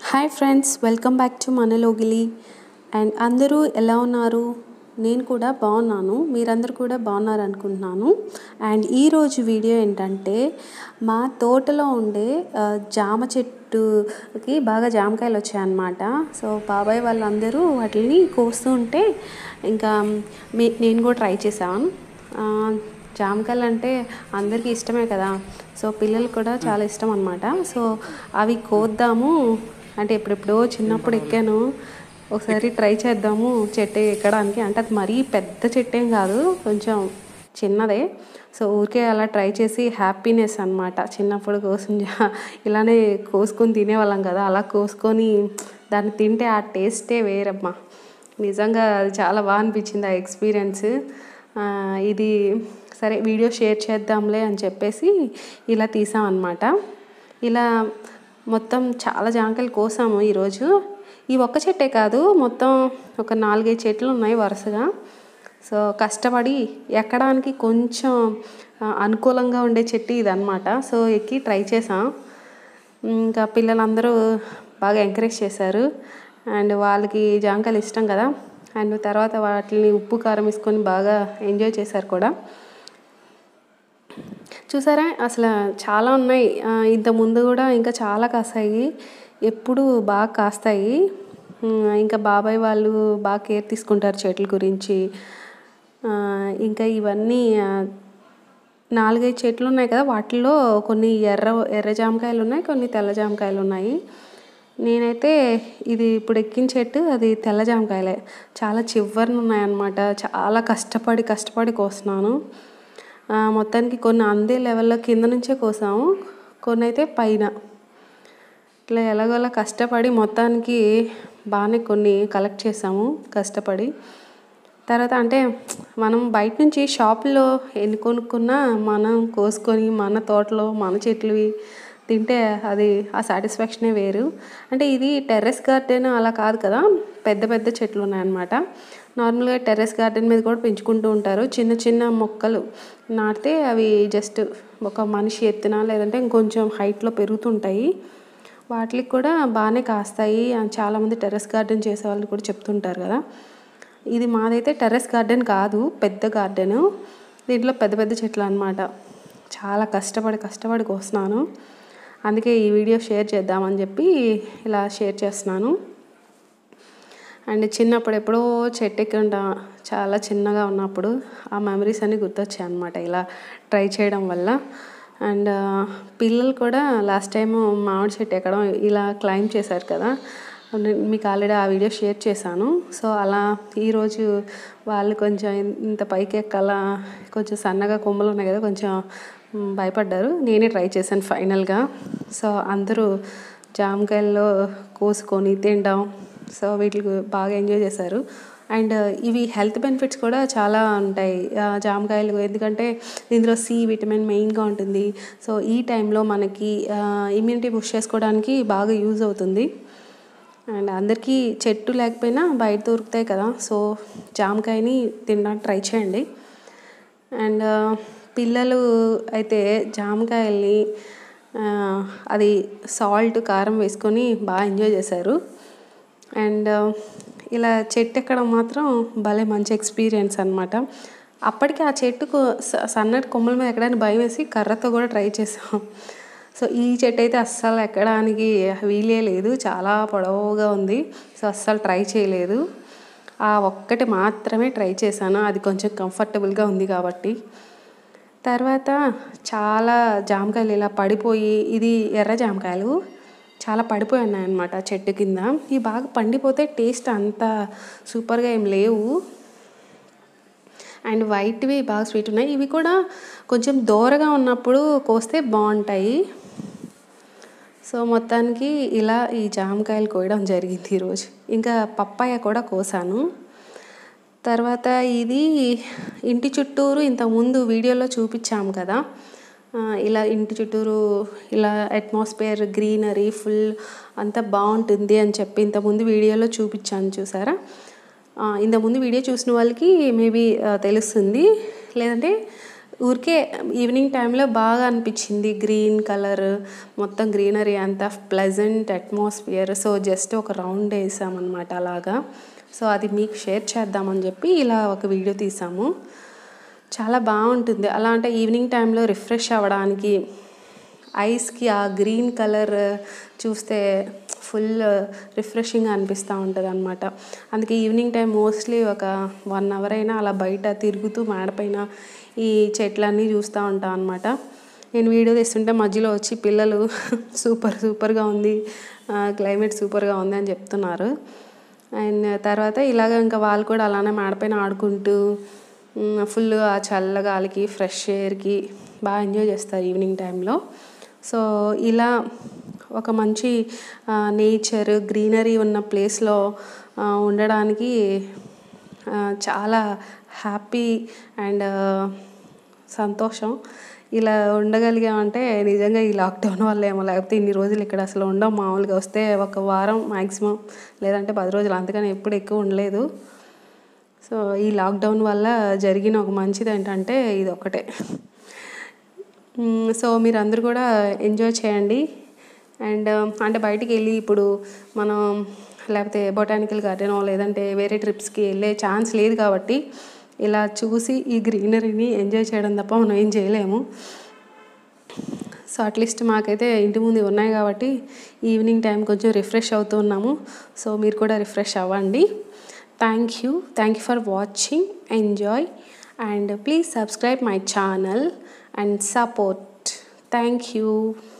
hi friends welcome back to మనలోగిలి and అందరూ ఎలా ఉన్నారు నేను కూడా బాగున్నాను మీరందరూ కూడా బాగున్నారు అనుకుంటున్నాను అండ్ ఈరోజు వీడియో ఏంటంటే మా తోటలో ఉండే ఆ, జామ చెట్టుకి బాగా జామకాయలు వచ్చాయన్నమాట సో బాబాయ్ వాళ్ళందరూ వాటిని కోస్తూ ఉంటే ఇంకా మీ నేను కూడా ట్రై చేశాను ఆ, జామకాయలు అంటే అందరికీ ఇష్టమే కదా సో పిల్లలు కూడా చాలా ఇష్టం అనమాట సో అవి కోద్దాము అంటే ఎప్పుడెప్పుడో చిన్నప్పుడు ఎక్కాను ఒకసారి ట్రై చేద్దాము చెట్టు ఎక్కడానికి అంటే అది మరీ పెద్ద చెట్టు ఏం కాదు కొంచెం చిన్నదే సో ఊరికే అలా ట్రై చేసి హ్యాపీనెస్ అనమాట చిన్నప్పుడు కోసం జా- ఇలానే కోసుకొని తినేవాళ్ళం కదా అలా కోసుకొని దాన్ని తింటే ఆ టేస్టే వేరమ్మా నిజంగా అది చాలా బాగా అనిపించింది ఆ ఎక్స్పీరియన్స్ ఆ, ఇది సరే వీడియో షేర్ చేద్దాంలే అని చెప్పేసి ఇలా తీసాం అనమాట ఇలా మొత్తం చాలా జాంకాయలు కోసాము ఈరోజు ఈ ఒక్క చెట్టే కాదు మొత్తం ఒక నాలుగైదు చెట్లు ఉన్నాయి వరుసగా సో కష్టపడి ఎక్కడానికి కొంచెం ఆ, అనుకూలంగా ఉండే చెట్టు ఇదన్నమాట సో ఎక్కి ట్రై చేసాం ఇంకా పిల్లలందరూ బాగా ఎంకరేజ్ చేశారు అండ్ వాళ్ళకి జాంకాయలు ఇష్టం కదా అండ్ తర్వాత వాటిని ఉప్పు కారం వేసుకొని బాగా ఎంజాయ్ చేశారు కూడా చూసారా అసలు చాలా ఉన్నాయి ఆ, ఇంత ముందు కూడా ఇంకా చాలా కాస్తాయి ఎప్పుడు బాగా కాస్తాయి ఉమ్, ఇంకా బాబాయ్ వాళ్ళు బాగా కేర్ తీసుకుంటారు చెట్ల గురించి ఆ, ఇంకా ఇవన్నీ ఆ, నాలుగైదు చెట్లు ఉన్నాయి కదా వాటిల్లో కొన్ని ఎర్ర ఎర్ర జామకాయలు ఉన్నాయి కొన్ని తెల్ల జామకాయలు ఉన్నాయి నేనైతే ఇది ఇప్పుడు ఎక్కిన చెట్టు అది తెల్ల జామకాయలే చాలా చివరిన ఉన్నాయన్నమాట చాలా కష్టపడి కష్టపడి కోస్తున్నాను ఆ, మొత్తానికి కొన్ని అందే లెవెల్లో కింద నుంచే కోసాము కొన్ని అయితే పైన ఇట్లా ఎలాగోలా కష్టపడి మొత్తానికి బాగానే కొన్ని కలెక్ట్ చేసాము కష్టపడి తర్వాత అంటే మనం బయట నుంచి షాపులో ఎన్ని కొనుక్కున్నా మనం కోసుకొని మన తోటలో మన చెట్లువి తింటే అది ఆ సాటిస్ఫాక్షనే వేరు అంటే ఇది టెర్రస్ గార్డెన్ అలా కాదు కదా పెద్ద పెద్ద చెట్లు ఉన్నాయన్నమాట నార్మల్గా టెర్రస్ గార్డెన్ మీద కూడా పెంచుకుంటూ ఉంటారు చిన్న చిన్న మొక్కలు నాటితే అవి జస్ట్ ఒక మనిషి ఎత్తున లేదంటే ఇంకొంచెం హైట్లో పెరుగుతుంటాయి వాటికి కూడా బాగానే కాస్తాయి అని చాలామంది టెర్రస్ గార్డెన్ చేసే వాళ్ళు కూడా చెప్తుంటారు కదా ఇది మాదైతే టెర్రస్ గార్డెన్ కాదు పెద్ద గార్డెన్ దీంట్లో పెద్ద పెద్ద చెట్లు అనమాట చాలా కష్టపడి కష్టపడి కోస్తున్నాను అందుకే ఈ వీడియో షేర్ చేద్దామని చెప్పి ఇలా షేర్ చేస్తున్నాను అండ్ చిన్నప్పుడు ఎప్పుడో చెట్టు ఎక్కి ఉంటా చాలా చిన్నగా ఉన్నప్పుడు ఆ మెమరీస్ అన్నీ గుర్తొచ్చాయి అనమాట ఇలా ట్రై చేయడం వల్ల అండ్ పిల్లలు కూడా లాస్ట్ టైం మామిడి చెట్టు ఎక్కడం ఇలా క్లైమ్ చేశారు కదా నేను మీకు ఆల్రెడీ ఆ వీడియో షేర్ చేశాను సో అలా ఈరోజు వాళ్ళు కొంచెం ఇంత పైకి ఎక్కాల కొంచెం సన్నగా కొమ్మలు ఉన్నాయి కదా కొంచెం మ్, భయపడ్డారు నేనే ట్రై చేశాను ఫైనల్గా సో అందరూ జామకాయల్లో కోసుకొని తినడం సో వీటికి బాగా ఎంజాయ్ చేశారు అండ్ ఇవి హెల్త్ బెనిఫిట్స్ కూడా చాలా ఉంటాయి ఆ, జామకాయలు ఎందుకంటే ఇందులో సి విటమిన్ మెయిన్గా ఉంటుంది సో ఈ టైంలో మనకి ఇమ్యూనిటీ బూస్ట్ చేసుకోవడానికి బాగా యూజ్ అవుతుంది అండ్ అందరికీ చెట్టు లేకపోయినా బయట దొరుకుతాయి కదా సో జామకాయని తినడానికి ట్రై చేయండి అండ్ పిల్లలు అయితే జామకాయల్ని ఆ, అది సాల్ట్ కారం వేసుకొని బాగా ఎంజాయ్ చేశారు అండ్ ఇలా చెట్టు ఎక్కడం మాత్రం భలే మంచి ఎక్స్పీరియన్స్ అనమాట అప్పటికి ఆ చెట్టుకు స- సన్నటి కొమ్మల మీద ఎక్కడానికి భయం వేసి కర్రతో కూడా ట్రై చేసాం సో ఈ చెట్టు అయితే అస్సలు ఎక్కడానికి వీలే లేదు చాలా పొడవుగా ఉంది సో అస్సలు ట్రై చేయలేదు ఆ ఒక్కటి మాత్రమే ట్రై చేశాను అది కొంచెం కంఫర్టబుల్గా ఉంది కాబట్టి తర్వాత చాలా జామకాయలు ఇలా పడిపోయి ఇది ఎర్ర జామకాయలు చాలా పడిపోయి ఉన్నాయన్నమాట చెట్టు కింద ఇవి బాగా పండిపోతే టేస్ట్ అంత సూపర్గా ఏం లేవు అండ్ వైట్వి బాగా స్వీట్ ఉన్నాయి ఇవి కూడా కొంచెం దూరగా ఉన్నప్పుడు కోస్తే బాగుంటాయి సో మొత్తానికి ఇలా ఈ జామకాయలు కోయడం జరిగింది ఈరోజు ఇంకా పప్పాయ కూడా కోసాను తర్వాత ఇది ఇంటి చుట్టూరు ఇంతకుముందు వీడియోలో చూపించాము కదా ఆ, ఇలా ఇంటి చుట్టూరు ఇలా అట్మాస్ఫియర్ గ్రీనరీ ఫుల్ అంతా బాగుంటుంది అని చెప్పి ఇంతకుముందు వీడియోలో చూపించాను చూసారా ఆ, ఇంతకుముందు వీడియో చూసిన వాళ్ళకి మేబీ తెలుస్తుంది లేదంటే ఊరికే ఈవినింగ్ టైంలో బాగా అనిపించింది గ్రీన్ కలర్ మొత్తం గ్రీనరీ అంతా ప్లెజెంట్ అట్మాస్ఫియర్ సో జస్ట్ ఒక రౌండ్ వేసామన్నమాట అలాగా సో అది మీకు షేర్ చేద్దామని చెప్పి ఇలా ఒక వీడియో తీసాము చాలా బాగుంటుంది అలా అంటే ఈవినింగ్ టైంలో రిఫ్రెష్ అవ్వడానికి ఐస్కి ఆ గ్రీన్ కలర్ చూస్తే ఫుల్ రిఫ్రెషింగ్ అనిపిస్తూ ఉంటుంది అనమాట అందుకే ఈవినింగ్ టైం మోస్ట్లీ ఒక వన్ అవర్ అయినా అలా బయట తిరుగుతూ మేడపైన ఈ చెట్లన్నీ చూస్తూ ఉంటాం అనమాట నేను వీడియో తీస్తుంటే మధ్యలో వచ్చి పిల్లలు సూపర్ సూపర్గా ఉంది క్లైమేట్ సూపర్గా ఉంది అని చెప్తున్నారు అండ్ తర్వాత ఇలాగ ఇంకా వాళ్ళు కూడా అలానే మేడపైన ఆడుకుంటూ ఫుల్ ఆ చల్లగాలికి ఫ్రెష్ ఎయిర్కి బాగా ఎంజాయ్ చేస్తారు ఈవినింగ్ టైంలో సో ఇలా ఒక మంచి నేచర్ గ్రీనరీ ఉన్న ప్లేస్లో ఉండడానికి చాలా హ్యాపీ అండ్ సంతోషం ఇలా ఉండగలిగామంటే నిజంగా ఈ లాక్డౌన్ వల్ల ఏమో లేకపోతే ఇన్ని రోజులు ఇక్కడ అసలు ఉండం మామూలుగా వస్తే ఒక వారం మ్యాక్సిమం లేదంటే పది రోజులు అంతకని ఎప్పుడు ఎక్కువ ఉండలేదు సో ఈ లాక్డౌన్ వల్ల జరిగిన ఒక మంచిది ఏంటంటే ఇది ఒకటే సో మీరు అందరూ కూడా ఎంజాయ్ చేయండి అండ్ అంటే బయటికి వెళ్ళి ఇప్పుడు మనం లేకపోతే బొటానికల్ గార్డెన్ లేదంటే వేరే ట్రిప్స్కి వెళ్ళే ఛాన్స్ లేదు కాబట్టి ఇలా చూసి ఈ గ్రీనరీని ఎంజాయ్ చేయడం తప్ప మనం ఏం చేయలేము సో అట్లీస్ట్ మాకైతే ఇంటి ముందు ఉన్నాయి కాబట్టి ఈవినింగ్ టైం కొంచెం రిఫ్రెష్ అవుతూ ఉన్నాము సో మీరు కూడా రిఫ్రెష్ అవ్వండి thank you thank you for watching enjoy and please subscribe my channel and support thank you